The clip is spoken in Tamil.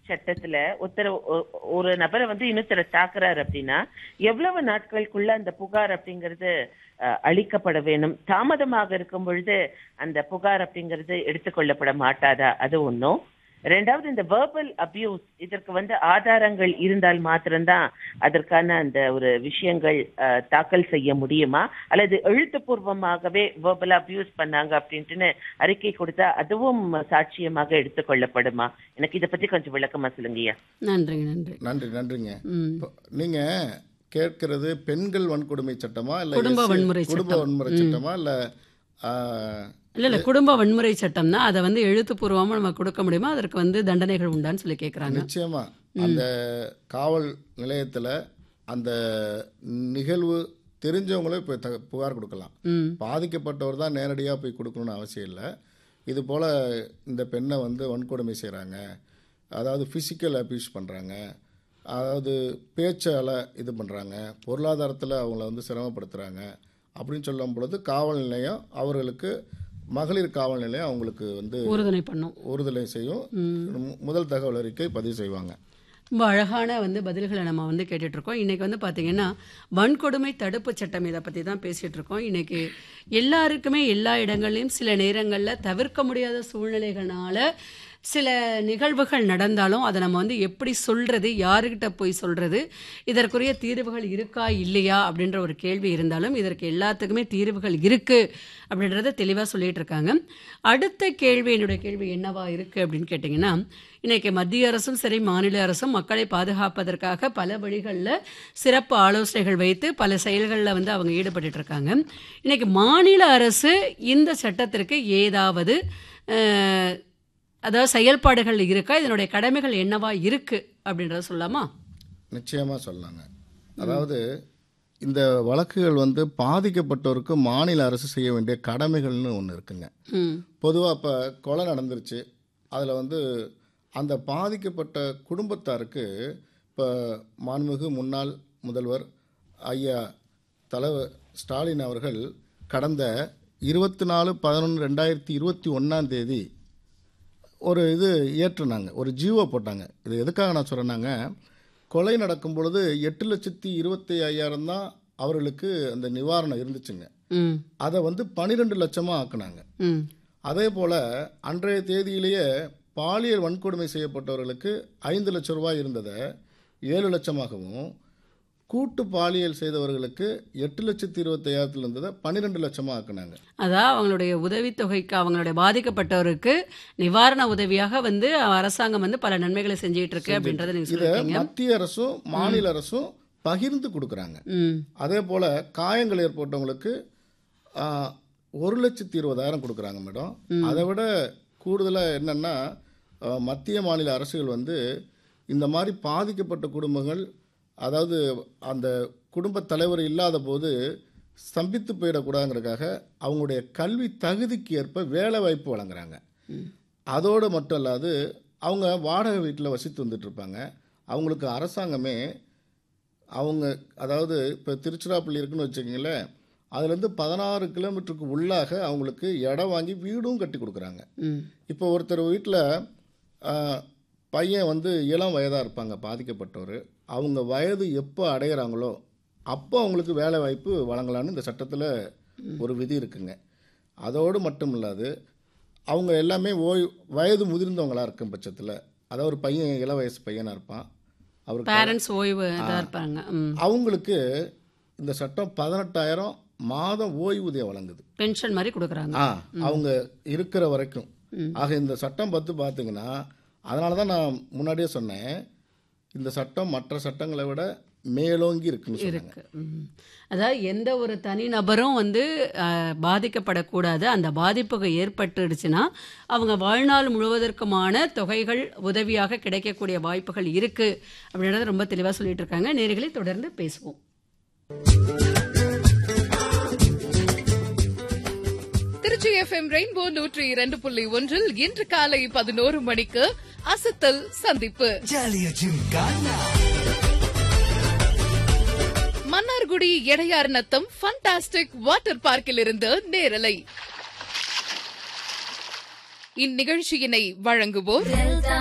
சட்டத்துல ஒருத்தர் ஒ- ஒரு நபரை வந்து இன்னொருத்தரை தாக்குறாரு அப்படின்னா எவ்வளவு நாட்களுக்குள்ள அந்த புகார் அப்படிங்கிறது அஹ், அளிக்கப்பட வேணும் தாமதமாக இருக்கும் பொழுது அந்த புகார் அப்படிங்கிறது எடுத்துக்கொள்ளப்பட மாட்டாதா அது ஒண்ணும் ரெண்டாவது இந்த வேர்பல் அபியூஸ் இதற்கு வந்து ஆதாரங்கள் இருந்தால் மாத்திரம்தான் அதற்கான அந்த ஒரு விஷயங்கள் அஹ், தாக்கல் செய்ய முடியுமா அல்லது எழுத்துப்பூர்வமாகவே வேர்பல் அபியூஸ் பண்ணாங்க அப்படின்ட்டுன்னு அறிக்கை கொடுத்தா அதுவும் சாட்சியமாக எடுத்துக்கொள்ளப்படுமா எனக்கு இதை பத்தி கொஞ்சம் விளக்கமா சொல்லுங்கய்யா நன்றிங்க நன்றி நன்றி நன்றிங்க ம் இப்போ நீங்க கேட்கிறது பெண்கள் வன்கொடுமை சட்டமா இல்ல குடும்ப SC வன்முறை குடும்ப சட்டம். வன்முறை சட்டமா இல்ல ஆ, இல்ல இல்ல குடும்ப வன்முறை சட்டம்னா அதை வந்து எழுத்துப்பூர்வமா நம்ம கொடுக்க முடியுமா அதற்கு வந்து தண்டனைகள் உண்டான்னு சொல்லி கேக்குறாங்க நிச்சயமா அந்த காவல் நிலையத்துல அந்த நிகழ்வு தெரிஞ்சவங்களே போய் த- புகார் கொடுக்கலாம் ம் பாதிக்கப்பட்டவர் தான் நேரடியாக போய் கொடுக்கணும்னு அவசியம் இல்லை இது போல் இந்த பெண்ணை வந்து வன்கொடுமை செய்கிறாங்க அதாவது ஃபிசிக்கல் அபியூஸ் பண்ணுறாங்க அதாவது பேச்சால் இது பண்ணுறாங்க பொருளாதாரத்தில் அவங்கள வந்து சிரமப்படுத்துகிறாங்க அப்படின்னு சொல்லும் பொழுது காவல் நிலையம் அவர்களுக்கு மகளிர் காவல் நிலையம் அவங்களுக்கு வந்து உறுதுணை பண்ணும் உறுதலை செய்யும் மு- முதல் தகவல் அறிக்கை பதிவு செய்வாங்க ரொம்ப அழகான வந்து பதில்களை நம்ம வந்து கேட்டுட்டு இருக்கோம் இன்னைக்கு வந்து பாத்தீங்கன்னா வன்கொடுமை தடுப்பு சட்டம் இதை பத்தி தான் பேசிட்டு இருக்கோம் இன்னைக்கு எல்லாருக்குமே எல்லா இடங்கள்லையும் சில நேரங்களில் தவிர்க்க முடியாத சூழ்நிலைகளால சில நிகழ்வுகள் நடந்தாலும் அதை நம்ம வந்து எப்படி சொல்றது யாருக்கிட்ட போய் சொல்றது இதற்குரிய தீர்வுகள் இருக்கா இல்லையா அப்படின்ற ஒரு கேள்வி இருந்தாலும் இதற்கு எல்லாத்துக்குமே தீர்வுகள் இருக்கு அப்படின்றத தெளிவாக சொல்லிட்டு இருக்காங்க அடுத்த கேள்வி என்னுடைய கேள்வி என்னவா இருக்கு அப்படின்னு கேட்டிங்கன்னா இன்னைக்கு மத்திய அரசும் சரி மாநில அரசும் மக்களை பாதுகாப்பதற்காக பல வழிகளில் சிறப்பு ஆலோசனைகள் வைத்து பல செயல்களில் வந்து அவங்க ஈடுபட்டுட்டு இருக்காங்க இன்னைக்கு மாநில அரசு இந்த சட்டத்திற்கு ஏதாவது அஹ், அதாவது செயல்பாடுகள் இருக்கா இதனுடைய கடமைகள் என்னவா இருக்கு அப்படின்றத சொல்லலாமா நிச்சயமாக சொல்லலாங்க அதாவது இந்த வழக்குகள் வந்து பாதிக்கப்பட்டோருக்கு மாநில அரசு செய்ய வேண்டிய கடமைகள்னு ஒன்று இருக்குங்க ம் பொதுவாக இப்போ கொலை நடந்துருச்சு அதில் வந்து அந்த பாதிக்கப்பட்ட குடும்பத்தாருக்கு இப்போ மாண்புமிகு முன்னாள் முதல்வர் ஐயா தலைவர் ஸ்டாலின் அவர்கள் கடந்த இருபத்தி நாலு பதினொன்று ரெண்டாயிரத்தி இருபத்தி ஒன்றாம் தேதி ஒரு இது ஏற்றுனாங்க ஒரு ஜீவோ போட்டாங்க இது எதுக்காக நான் சொல்கிறேன்னாங்க கொலை நடக்கும் பொழுது எட்டு லட்சத்தி இருபத்தி ஐயாயிரம் தான் அவர்களுக்கு அந்த நிவாரணம் இருந்துச்சுங்க ம் அதை வந்து பன்னிரெண்டு லட்சமாக ஆக்குனாங்க ம் அதே போல் அன்றைய தேதியிலேயே பாலியல் வன்கொடுமை செய்யப்பட்டவர்களுக்கு ஐந்து லட்சம் ரூபாய் இருந்ததை ஏழு லட்சமாகவும் கூட்டு பாலியல் செய்தவர்களுக்கு எட்டு லட்சத்தி இருபத்தையாயிரத்தில் இருந்ததை பன்னிரெண்டு லட்சமாக ஆக்குனாங்க அதான் அவங்களுடைய உதவித்தொகைக்கு அவங்களுடைய பாதிக்கப்பட்டவருக்கு நிவாரண உதவியாக வந்து அரசாங்கம் வந்து பல நன்மைகளை செஞ்சுட்டு இருக்கு அப்படின்றத நீங்க இதை சொல்லிருக்கீங்க மத்திய அரசும் மாநில அரசும் பகிர்ந்து கொடுக்குறாங்க ம் அதே போல் காயங்கள் ஏற்பட்டவங்களுக்கு ஆ, ஒரு லட்சத்தி இருபதாயிரம் கொடுக்குறாங்க மேடம் அதை விட கூடுதலாக என்னென்னா ஆ, மத்திய மாநில அரசுகள் வந்து இந்த மாதிரி பாதிக்கப்பட்ட குடும்பங்கள் அதாவது அந்த குடும்ப தலைவர் இல்லாத போது ஸ்தம்பித்து போயிடக்கூடாதுங்கிறதுக்காக அவங்களுடைய கல்வி தகுதிக்கு ஏற்ப வேலை வாய்ப்பு வழங்குறாங்க அதோடு மட்டும் இல்லாது அவங்க வாடகை வீட்டில் வசித்து வந்துட்டு இருப்பாங்க அவங்களுக்கு அரசாங்கமே அவங்க அதாவது இப்போ திருச்சிராப்பள்ளி இருக்குன்னு வச்சுக்கோங்களேன் அதுலேருந்து பதினாறு கிலோமீட்டருக்கு உள்ளாக அவங்களுக்கு இடம் வாங்கி வீடும் கட்டி கொடுக்குறாங்க ம் இப்போ ஒருத்தர் வீட்டில் பையன் வந்து இளம் வயதாக இருப்பாங்க பாதிக்கப்பட்டவர் அவங்க வயது எப்போ அடையிறாங்களோ அப்போ அவங்களுக்கு வேலை வாய்ப்பு வழங்கலான்னு இந்த சட்டத்தில் ஒரு விதி இருக்குங்க அதோடு மட்டும் இல்லாது அவங்க எல்லாமே ஓய் வயது முதிர்ந்தவங்களா இருக்கும் பட்சத்தில் அதாவது ஒரு பையன் இள வயசு பையனாக இருப்பான் அவருக்கு பேரண்ட்ஸ் ஓய்வு இதாக இருப்பாங்க ம் அவங்களுக்கு இந்த சட்டம் பதினெட்டாயிரம் மாதம் ஓய்வூதியம் வழங்குது பென்ஷன் மாதிரி கொடுக்குறாங்க ஆ அவங்க இருக்கிற வரைக்கும் ஆக இந்த சட்டம் பற்றி பார்த்தீங்கன்னா அதனால தான் நான் முன்னாடியே சொன்னேன் இந்த சட்டம் மற்ற சட்டங்களை விட மேலோங்கி இருக்குன்னு சொன்னாங்க இருக்கு ம். அதாவது எந்த ஒரு தனிநபரும் வந்து அஹ், பாதிக்கப்படக்கூடாது அந்த பாதிப்புகள் ஏற்பட்டுடுச்சுன்னா அவங்க வாழ்நாள் முழுவதற்குமான தொகைகள் உதவியாக கிடைக்கக்கூடிய வாய்ப்புகள் இருக்கு அப்படின்றத ரொம்ப தெளிவாக சொல்லிட்டு இருக்காங்க நேர்களை தொடர்ந்து பேசுவோம் திருச்சி எஃப்எம் ரெயின்போ நூற்றி இரண்டு புள்ளி ஒன்றில் இன்று காலை பதினோரு மணிக்கு அசத்தல் சந்திப்பு ஜாலியா gymkhana Mannargudi Edaiyar Natham fantastic water பார்க்கில் இருந்து நேரலை இந்நிகழ்ச்சியினை வழங்குவோர்